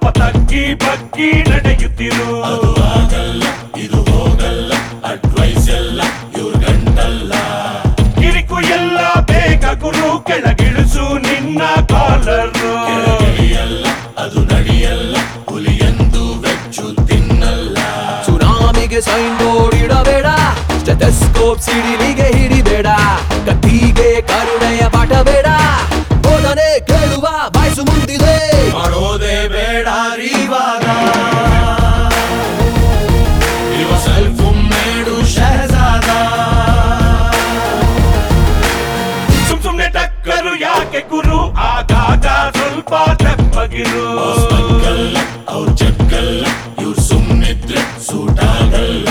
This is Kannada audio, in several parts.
ತಗ್ಗಿ ಬಗ್ಗಿ ನಡೆಯುತ್ತಿರು ಇದು ಹೋಗಲ್ಲ ಅಡ್ವೈಸ್ ಎಲ್ಲ ಇವ್ರ ಗಂಟಲ್ಲ ಕಿರಿಕು ಎಲ್ಲ ಬೇಗ ಗುರು ಕೆಳಗಿಳಿಸು ನಿನ್ನ ಕಾಲರು ನಡೆಯಲ್ಲ ಅದು ನಡೆಯಲ್ಲ ಹುಲಿಯಂದು ವೆಚ್ಚು ತಿನ್ನಲ್ಲ ಸುನಾಮಿಗೆ ಸೈನ್ ಬೋರ್ಡ್ ಇಡಬೇಡ ಸ್ಟೆಥೆಸ್ಕೋಪ್ ಸಿಡಿಲಿಗೆ ಹಿಡಿಬೇಡ ಕತ್ತಿಗೆ ಕರುಣೆಯ ಪಾಠ ಬೇಡ ಬೋಧನೆ ಕೇಳುವ ಬಾಯ್ಸು ಮುಂದಿದೆ ಮಾಡೋದೇ ಬೇಡ ರೀವಾಗ ಇವ ಸೆಲ್ಫ್ ಮೇಡು ಶಹಜಾದ ಸುಮ್ ಸುಮ್ನೆ ಟಕ್ಕರು ಯಾಕೆ ಗುರು ಆಗಾಗ ಸ್ವಲ್ಪ ತೆಪ್ಪಗಿರು ಮಗ್ಗಲ್ಲ ಅವ್ರ ಜಗ್ಗಲ್ಲ ಇವ್ರು ಸುಮ್ಮನಿದ್ರೆ ಸೂಟ್ ಆಗಲ್ಲ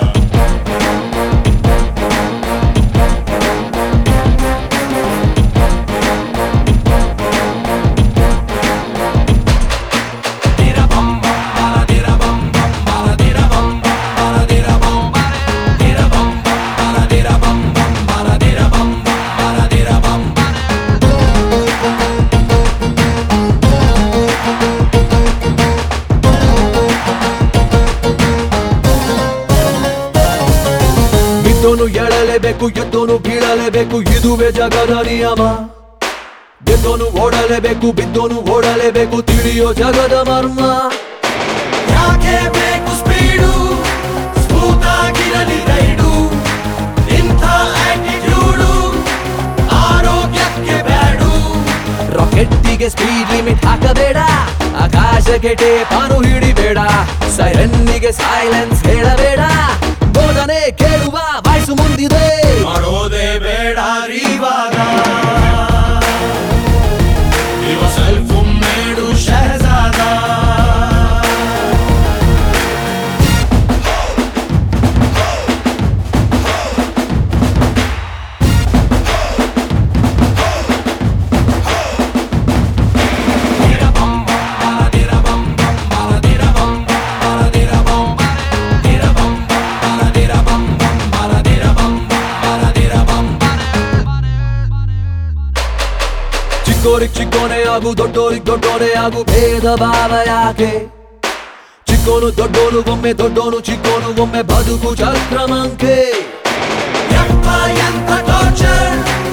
ಬಿದ್ದೋನು ಎಳಲೇಬೇಕು ಎದ್ದೋನು ಬೀಳಲೇಬೇಕು ಇದುವೇ ಜಗದ ನಿಯಮ ಗೆದ್ದೋನು ಓಡಲೇಬೇಕು ಬಿದ್ದೋನು ಓಡಲೇಬೇಕು ತಿಳಿಯೋ ಜಗದ ಮರ್ಮ ಯಾಕೆ ಬೇಕು ಸ್ಪೀಡು ಸ್ಮೂತ್ ಆಗಿರಲಿ ರೈಡು ಇಂಥ ಆಟಿಟ್ಯೂಡು ಆರೋಗ್ಯಕ್ಕೆ ಬ್ಯಾಡು ರಾಕೆಟ್ಟಿಗೆ ಸ್ಪೀಡ್ ಲಿಮಿಟ್ ಹಾಕಬೇಡ ಆಕಾಶಕ್ಕೆ ಟೇಪಾನು ಹಿಡಿಬೇಡ ಸೈರನ್ನಿಗೆ ಸೈಲೆನ್ಸ್ ಹೇಳಬೇಡ ಬೋಧನೆ ಕೇಳುವ ವಾಯ್ಸು ಮುಂದಿದೆ ಮಾಡೋದೇ ಬೇಡ ರೀವಾಗ ಇವ ಸೆಲ್ಫ್ ಮೇಡು ಶಹಜಾದ ಚಿಕ್ಕೋರಿಗ್ ಚಿಕ್ಕೋನೆ ಆಗು ದೊಡ್ಡೋರಿಗ್ ದೊಡ್ಡೋನೆ ಆಗು ಭೇದ ಭಾವ ಯಾಕೆ ಚಿಕ್ಕೋನು ದೊಡ್ಡೋನು ಒಮ್ಮೆ ದೊಡ್ಡೋನು ಚಿಕ್ಕೋನು ಒಮ್ಮೆ ಬದುಕು ಚಕ್ರಮಂಕೆ ಯಪ್ಪ ಎಂತ ಟಾರ್ಚರ್